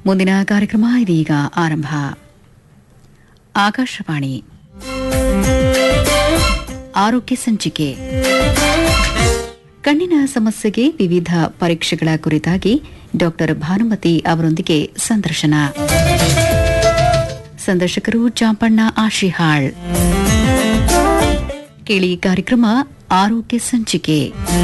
ಮುಂದಿನ ಕಾರ್ಯಕ್ರಮ ಇದೀಗ ಆರಂಭ ಆಕಾಶವಾಣಿ ಆರೋಗ್ಯ ಸಂಚಿಕೆ ಕಣ್ಣಿನ ಸಮಸ್ಯೆಗೆ ವಿವಿಧ ಪರೀಕ್ಷೆಗಳ ಕುರಿತಾಗಿ ಡಾಕ್ಟರ್ ಭಾನುಮತಿ ಅವರೊಂದಿಗೆ ಸಂದರ್ಶನ ಸಂದರ್ಶಕರು ಚಾಂಪಣ್ಣ ಆಶಿಹಾಳ್ ಕೇಳಿ ಕಾರ್ಯಕ್ರಮ ಆರೋಗ್ಯ ಸಂಚಿಕೆ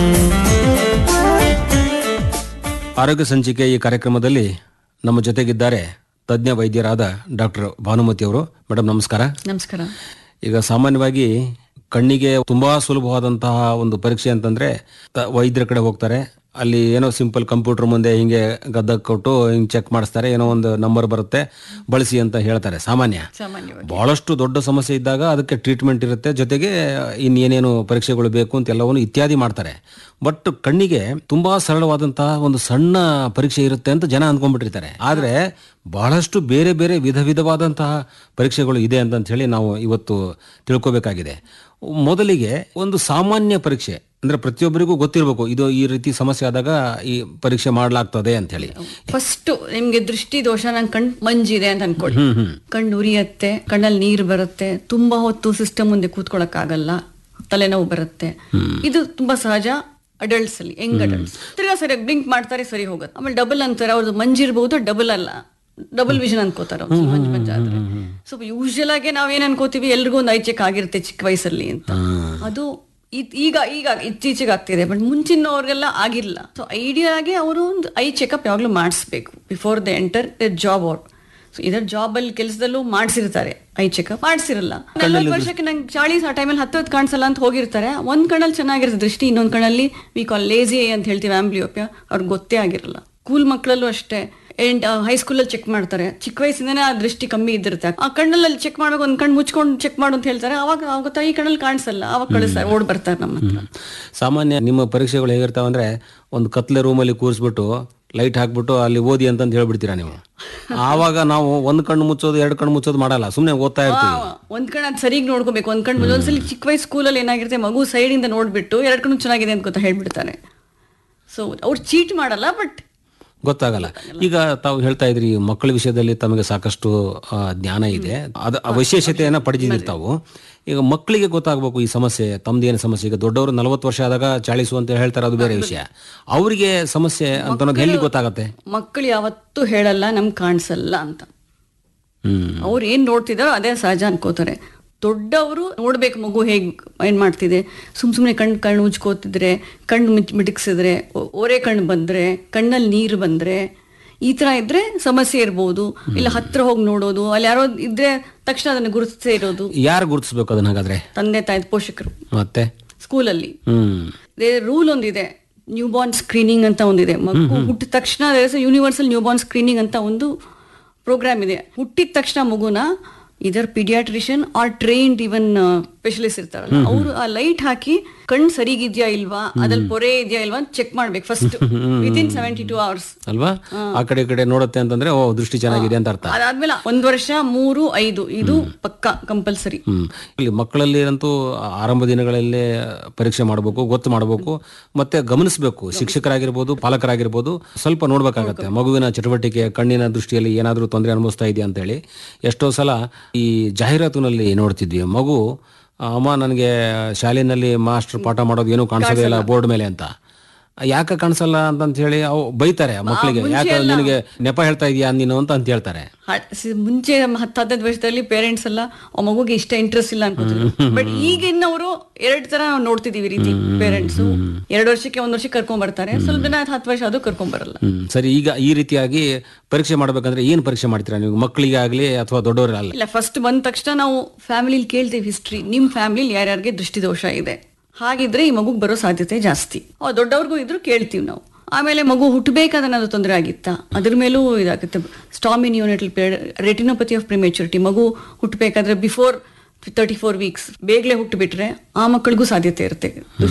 ಆರೋಗ್ಯ ಸಂಚಿಕೆ ಈ ಕಾರ್ಯಕ್ರಮದಲ್ಲಿ ನಮ್ಮ ಜೊತೆಗಿದ್ದಾರೆ ತಜ್ಞ ವೈದ್ಯರಾದ ಡಾಕ್ಟರ್ ಭಾನುಮತಿ ಅವರು ಮೇಡಮ್ ನಮಸ್ಕಾರ ನಮಸ್ಕಾರ ಈಗ ಸಾಮಾನ್ಯವಾಗಿ ಕಣ್ಣಿಗೆ ತುಂಬಾ ಸುಲಭವಾದಂತಹ ಒಂದು ಪರೀಕ್ಷೆ ಅಂತಂದ್ರೆ ತ- ವೈದ್ಯರ ಕಡೆ ಹೋಗ್ತಾರೆ ಅಲ್ಲಿ ಏನೋ ಸಿಂಪಲ್ ಕಂಪ್ಯೂಟರ್ ಮುಂದೆ ಹಿಂಗೆ ಗದ್ದ ಕೊಟ್ಟು ಹಿಂಗೆ ಚೆಕ್ ಮಾಡಿಸ್ತಾರೆ ಏನೋ ಒಂದು ನಂಬರ್ ಬರುತ್ತೆ ಬಳಸಿ ಅಂತ ಹೇಳ್ತಾರೆ ಸಾಮಾನ್ಯ ಬಹಳಷ್ಟು ದೊಡ್ಡ ಸಮಸ್ಯೆ ಇದ್ದಾಗ ಅದಕ್ಕೆ ಟ್ರೀಟ್ಮೆಂಟ್ ಇರುತ್ತೆ ಜೊತೆಗೆ ಇನ್ನೇನೇನು ಪರೀಕ್ಷೆಗಳು ಬೇಕು ಅಂತ ಎಲ್ಲವನ್ನು ಇತ್ಯಾದಿ ಮಾಡ್ತಾರೆ ಬಟ್ ಕಣ್ಣಿಗೆ ತುಂಬಾ ಸರಳವಾದಂತಹ ಒಂದು ಸಣ್ಣ ಪರೀಕ್ಷೆ ಇರುತ್ತೆ ಅಂತ ಜನ ಅಂದ್ಕೊಂಡ್ಬಿಟ್ಟಿರ್ತಾರೆ ಆದ್ರೆ ಬಹಳಷ್ಟು ಬೇರೆ ಬೇರೆ ವಿಧ ವಿಧವಾದಂತಹ ಪರೀಕ್ಷೆಗಳು ಇದೆ ಅಂತ ಹೇಳಿ ನಾವು ಇವತ್ತು ತಿಳ್ಕೋಬೇಕಾಗಿದೆ ಮೊದಲಿಗೆ ಒಂದು ಸಾಮಾನ್ಯ ಪರೀಕ್ಷೆ ಅಂದ್ರೆ ಪ್ರತಿಯೊಬ್ಬರಿಗೂ ಗೊತ್ತಿರಬೇಕು ಇದು ಈ ರೀತಿ ಸಮಸ್ಯೆ ಆದಾಗ ಈ ಪರೀಕ್ಷೆ ಮಾಡಲಾಗ್ತದೆ ಅಂತ ಹೇಳಿ ಫಸ್ಟ್ ನಿಮ್ಗೆ ದೃಷ್ಟಿ ದೋಷ ನನ್ ಕಣ್ ಮಂಜಿದೆ ಅಂತ ಅನ್ಕೊಳ್ಳಿ ಕಣ್ಣು ಉರಿಯತ್ತೆ ಕಣ್ಣಲ್ಲಿ ನೀರು ಬರುತ್ತೆ ತುಂಬಾ ಹೊತ್ತು ಸಿಸ್ಟಮ್ ಮುಂದೆ ಕೂತ್ಕೊಳಕ್ ಆಗಲ್ಲ ತಲೆನೋವು ಬರುತ್ತೆ ಇದು ತುಂಬಾ ಸಹಜ ಅಡಲ್ಟ್ಸ್ ಅಲ್ಲಿ ಯಂಗ್ ಅಡಲ್ಟ್ಸ್ ತಿರ್ಗಾ ಸರಿಯಾಗಿ ಬ್ಲಿಂಕ್ ಮಾಡ್ತಾರೆ ಸರಿ ಹೋಗುತ್ತೆ ಆಮೇಲೆ ಡಬಲ್ ಅಂತಾರೆ ಅವ್ರದ್ದು ಮಂಜಿರ್ಬಹುದು ಡಬಲ್ ಅಲ್ಲ ಡಬಲ್ ವಿಷನ್ ಅನ್ಕೋತಾರ ಮಂಜು ಮಂಜಾದ್ರೆ ಸೊ ಯೂಶಲ್ ಆಗಿ ನಾವ್ ಏನ್ ಅನ್ಕೋತೀವಿ ಎಲ್ರಿಗೂ ಒಂದು ಐ ಚೆಕ್ ಆಗಿರುತ್ತೆ ಚಿಕ್ಕ ವಯಸ್ಸಲ್ಲಿ ಅಂತ ಅದು ಇದ್- ಈಗ ಈಗ ಇತ್ತೀಚೆಗೆ ಆಗ್ತಿದೆ ಬಟ್ ಮುಂಚಿನವ್ರಿಗೆಲ್ಲ ಆಗಿಲ್ಲ ಸೊ ಐಡಿಯಾ ಆಗಿ ಅವರು ಒಂದು ಐ ಚೆಕಪ್ ಯಾವಾಗಲೂ ಮಾಡಿಸ್ಬೇಕು before the enter the job out so ಇದರ ಜಾಬ್ ಅಲ್ಲಿ ಕೆಲಸದಲ್ಲೂ ಮಾಡಿಸಿರ್ತಾರೆ ಐ ಚೆಕಪ್ ಮಾಡಿಸಿರಲ್ಲ ನಲ್ವತ್ತು ವರ್ಷಕ್ಕೆ ನಂಗೆ ಚಾಳೀಸ್ ಆ ಟೈಮಲ್ಲಿ ಹತ್ತತ್ತು ಕಾಣಿಸಲ್ಲ ಅಂತ ಹೋಗಿರ್ತಾರೆ ಒಂದ್ ಕಣ್ಣಲ್ಲಿ ಚೆನ್ನಾಗಿರುತ್ತೆ ದೃಷ್ಟಿ ಇನ್ನೊಂದ್ ಕಣ್ಣಲ್ಲಿ ವಿ ಕಾಲ್ ಲೇಜಿ ಅಂತ ಹೇಳ್ತೀವಿ ಆಂಬ್ಲಿಯೋಪಿಯ ಅವ್ರಿಗೆ ಗೊತ್ತೇ ಆಗಿರಲ್ಲ ಸ್ಕೂಲ್ ಮಕ್ಕಳಲ್ಲೂ ಅಷ್ಟೇ ಎಂಡ್ ಹೈಸ್ಕೂಲಲ್ಲಿ ಚೆಕ್ ಮಾಡ್ತಾರೆ ಚಿಕ್ಕ ವಯಸ್ಸಿಂದನೇ ಆ ದೃಷ್ಟಿ ಕಮ್ಮಿ ಇದ್ದಿರುತ್ತೆ ಆ ಕಣ್ಣಲ್ಲಿ ಚೆಕ್ ಮಾಡುವಾಗ ಒಂದ್ ಕಣ್ಣು ಮುಚ್ಕೊಂಡು ಚೆಕ್ ಮಾಡು ಅಂತ ಹೇಳ್ತಾರೆ ಅವಾಗ ಅವಾಗ ತಾಯಿ ಕಣ್ಣಲ್ಲಿ ಕಾಣಿಸಲ್ಲ ಅವಾಗ ಕಳಿಸ್ತಾರೆ ಓಡ್ ಬರ್ತಾರೆ ನಮ್ಮ ಹತ್ರ ಸಾಮಾನ್ಯ ನಿಮ್ಮ ಪರೀಕ್ಷೆಗಳು ಹೇಗಿರ್ತಾವ ಅಂದ್ರೆ ಒಂದು ಕತ್ಲೆ ರೂಮಲ್ಲಿ ಕೂರಿಸ್ಬಿಟ್ಟು ಲೈಟ್ ಹಾಕ್ಬಿಟ್ಟು ಅಲ್ಲಿ ಓದಿ ಅಂತಂದು ಹೇಳ್ಬಿಡ್ತೀರಾ ನೀವು ಆವಾಗ ನಾವು ಒಂದ್ ಕಣ್ಣು ಮುಚ್ಚೋದು ಎರಡು ಕಣ್ಣು ಮುಚ್ಚೋದು ಮಾಡಲ್ಲ ಸುಮ್ಮನೆ ಓದ್ತಾ ಇರ್ತೀವಿ ಒಂದ್ ಕಣ್ಣು ಅದು ಸರಿಗ್ ನೋಡ್ಕೋಬೇಕು ಒಂದ್ ಕಣ್ಣು ಒಂದ್ಸಲಿ ಚಿಕ್ಕ ವಯಸ್ಸು ಸ್ಕೂಲಲ್ಲಿ ಏನಾಗಿರುತ್ತೆ ಮಗು ಸೈಡ್ ಇಂದ ನೋಡ್ಬಿಟ್ಟು ಎರಡ್ ಕಣ್ಣು ಚೆನ್ನಾಗಿದೆ ಅಂತ ಗೊತ್ತಾ ಹೇಳ್ಬಿಡ್ತಾರೆ ಸೊ ಅವ್ರು ಚೀಟ್ ಮಾಡಲ್ಲ ಬಟ್ ಗೊತ್ತಾಗಲ್ಲ ಈಗ ತಾವು ಹೇಳ್ತಾ ಇದ್ರಿ ಮಕ್ಕಳ ವಿಷಯದಲ್ಲಿ ತಮಗೆ ಸಾಕಷ್ಟು ಆ, ಜ್ಞಾನ ಇದೆ ಅದ ಆ ವಿಶೇಷತೆಯನ್ನ ಪಡೆದಿದ್ದೀರಿ ತಾವು ಈಗ ಮಕ್ಕಳಿಗೆ ಗೊತ್ತಾಗಬೇಕು ಈ ಸಮಸ್ಯೆ ತಮ್ದೇನು ಸಮಸ್ಯೆ ಈಗ ದೊಡ್ಡವರು ನಲವತ್ತು ವರ್ಷ ಆದಾಗ ಚಾಳಿಸು ಅಂತ ಹೇಳ್ತಾರೆ ಅದು ಬೇರೆ ವಿಷಯ ಅವರಿಗೆ ಸಮಸ್ಯೆ ಅಂತ ಅನ್ನೋದು ಎಲ್ಲಿ ಗೊತ್ತಾಗತ್ತೆ ಮಕ್ಕಳು ಯಾವತ್ತೂ ಹೇಳಲ್ಲ ನಮ್ಗೆ ಕಾಣಿಸಲ್ಲ ಅಂತ ಹ್ಮ್ ಅವ್ರು ಏನ್ ನೋಡ್ತಿದಾರೋ ಅದೇ ಸಹಜ ಅನ್ಕೋತಾರೆ ದೊಡ್ಡವರು ನೋಡ್ಬೇಕು ಮಗು ಹೇಗ್ ಏನ್ ಮಾಡ್ತಿದೆ ಸುಮ್ ಸುಮ್ನೆ ಕಣ್ಣು ಕಣ್ಣು ಉಜ್ಕೋತಿದ್ರೆ ಕಣ್ಣು ಮಿಟ್ ಮಿಟಕ್ಸಿದ್ರೆ ಒ- ಒರೆ ಕಣ್ಣು ಬಂದ್ರೆ ಕಣ್ಣಲ್ಲಿ ನೀರು ಬಂದ್ರೆ ಈ ತರ ಇದ್ರೆ ಸಮಸ್ಯೆ ಇರ್ಬೋದು ಇಲ್ಲ ಹತ್ರ ಹೋಗಿ ನೋಡೋದು ಅಲ್ಲಿ ಯಾರೋ ಇದ್ರೆ ತಕ್ಷಣ ಅದನ್ನ ಗುರುತಿಸೇ ಇರೋದು ಯಾರು ಗುರುತಿಸ್ಬೇಕು ಅದನ್ನ ಹಾಗಾದ್ರೆ ತಂದೆ ತಾಯಿ ಪೋಷಕರು ಮತ್ತೆ ಸ್ಕೂಲಲ್ಲಿ ಹ್ಮ್ ರೂಲ್ ಒಂದಿದೆ ನ್ಯೂ ಬಾರ್ನ್ ಸ್ಕ್ರೀನಿಂಗ್ ಅಂತ ಒಂದಿದೆ ಮಗು ಹುಟ್ಟಿದ ತಕ್ಷಣ ಯೂನಿವರ್ಸಲ್ ನ್ಯೂ ಬಾರ್ನ್ ಸ್ಕ್ರೀನಿಂಗ್ ಅಂತ ಒಂದು ಪ್ರೋಗ್ರಾಮ್ ಇದೆ ಹುಟ್ಟಿದ ತಕ್ಷಣ ಮಗುನ ಇದರ್ paediatrician or trained even specialist ಇರ್ತಾರಲ್ಲ ಅವರು ಆ ಲೈಟ್ ಹಾಕಿ ಕಣ್ ಸರಿಗಿದ್ಯಾ ಇಲ್ವಾ ಅದ್ರಲ್ಲಿ ಪೊರೆ ಇದೆಯಾ ಇಲ್ವಾ ಅಂತ ಚೆಕ್ ಮಾಡ್ಬೇಕು first within seventy two hours ಅಲ್ವಾ ಆ ಕಡೆ ಈ ಕಡೆ ನೋಡುತ್ತೆ ಅಂತಂದ್ರೆ ಓ ದೃಷ್ಟಿ ಚೆನ್ನಾಗಿದೆ ಅಂತ ಅರ್ಥ ಅದಾದ್ಮೇಲೆ ಒಂದ್ ವರ್ಷ ಮೂರು ಐದು ಇದು ಪಕ್ಕ ಕಂಪಲ್ಸರಿ ಹ್ಮ್ ಇಲ್ಲಿ ಮಕ್ಕಳಲ್ಲಿ ಅಂತೂ ಆರಂಭ ದಿನಗಳಲ್ಲೇ ಪರೀಕ್ಷೆ ಮಾಡಬೇಕು ಗೊತ್ತು ಮಾಡಬೇಕು ಮತ್ತೆ ಗಮನಿಸಬೇಕು ಶಿಕ್ಷಕರಾಗಿರ್ಬೋದು ಪಾಲಕರಾಗಿರ್ಬೋದು ಸ್ವಲ್ಪ ನೋಡ್ಬೇಕಾಗತ್ತೆ ಮಗುವಿನ ಚಟುವಟಿಕೆ ಕಣ್ಣಿನ ದೃಷ್ಟಿಯಲ್ಲಿ ಏನಾದರೂ ತೊಂದರೆ ಅನುಭವಿಸ್ತಾ ಇದೆಯಾ ಅಂತ ಹೇಳಿ ಎಷ್ಟೋ ಸಲ ಈ ಜಾಹೀರಾತಿನಲ್ಲಿ ನೋಡ್ತಿದ್ವಿ ಮಗು ಅಮ್ಮ ನನಗೆ ಶಾಲೆಯಲ್ಲಿ ಮಾಸ್ಟರ್ ಪಾಠ ಮಾಡೋದು ಏನೂ ಕಾಣಿಸೋದೇ ಇಲ್ಲ ಬೋರ್ಡ್ ಮೇಲೆ ಅಂತ ಯಾಕೆ ಕಾಣಿಸಲ್ಲ ಅಂತ ಹೇಳಿ ಅವು ಬೈತಾರೆ ಮಕ್ಕಳಿಗೆ ಯಾಕೆ ನಿನಗೆ ನೆಪ ಹೇಳ್ತಾ ಇದೀಯಾ ನೀನು ಅಂತ ಅಂತ ಹೇಳ್ತಾರೆ ಹ- ಸಿ- ಮುಂಚೆ ಹತ್ತು ಹದಿನೈದು ವರ್ಷದಲ್ಲಿ ಪೇರೆಂಟ್ಸ್ ಎಲ್ಲ ಆ ಮಗುಗೆ ಇಷ್ಟ ಇಂಟ್ರೆಸ್ಟ್ ಇಲ್ಲ ಅನ್ಕೋತಿದ್ರು ಬಟ್ ಈಗಿನವರು ಎರಡ್ ತರ ನಾವು ನೋಡ್ತಿದೀವಿ ಈ ರೀತಿ ಪೇರೆಂಟ್ಸ್ ಎರಡು ವರ್ಷಕ್ಕೆ ಒಂದ್ ವರ್ಷಕ್ಕೆ ಕರ್ಕೊಂಡ್ ಬರ್ತಾರೆ ಸ್ವಲ್ಪ ದಿನ ಆಯ್ತು, ಹತ್ತು ವರ್ಷ ಅದು ಕರ್ಕೊಂಡ್ ಬರಲ್ಲ ಹ್ಮ್ ಸರಿ ಈಗ ಈ ರೀತಿಯಾಗಿ ಪರೀಕ್ಷೆ ಮಾಡ್ಬೇಕಂದ್ರೆ ಏನ್ ಪರೀಕ್ಷೆ ಮಾಡ್ತೀರಾ ನೀವು ಮಕ್ಕಳಿಗೆ ಆಗ್ಲಿ ಅಥವಾ ದೊಡ್ಡವರಲ್ಲ ಇಲ್ಲ ಫಸ್ಟ್ ಬಂದ ತಕ್ಷಣ ನಾವು ಫ್ಯಾಮಿಲಿಲಿ ಕೇಳ್ತೀವಿ ಹಿಸ್ಟ್ರಿ ನಿಮ್ ಫ್ಯಾಮಿಲಿ ಯಾರ್ಯಾರಿಗೆ ದೃಷ್ಟಿದೋಷ ಇದೆ ಹಾಗಿದ್ರೆ ಈ ಮಗುಗ್ ಬರೋ ಸಾಧ್ಯತೆ ಜಾಸ್ತಿ ಅವ್ ದೊಡ್ಡವ್ರಿಗೂ ಇದ್ರು ಕೇಳ್ತೀವಿ ನಾವು ಆಮೇಲೆ ಮಗು ಹುಟ್ಟಬೇಕಾದ್ರೆ ಏನಾದ್ರು ತೊಂದರೆ ಆಗಿತ್ತಾ ಅದ್ರ ಮೇಲೂ ಇದಾಗುತ್ತೆ ಸ್ಟಾಮಿನ್ ಯೂನಿಟಲ್ ರೆಟಿನೋಪತಿ ಆಫ್ ಪ್ರಿಮೇಚುರಿಟಿ ಮಗು ಹುಟ್ಟಬೇಕಾದ್ರೆ ಬಿಫೋರ್ ತರ್ಟಿ ಫೋರ್ ವೀಕ್ಸ್ ಬೇಗನೆ ಹುಟ್ಟುಬಿಟ್ರೆ ಆ ಮಕ್ಕಳಿಗೂ ಸಾಧ್ಯತೆ ಇರುತ್ತೆ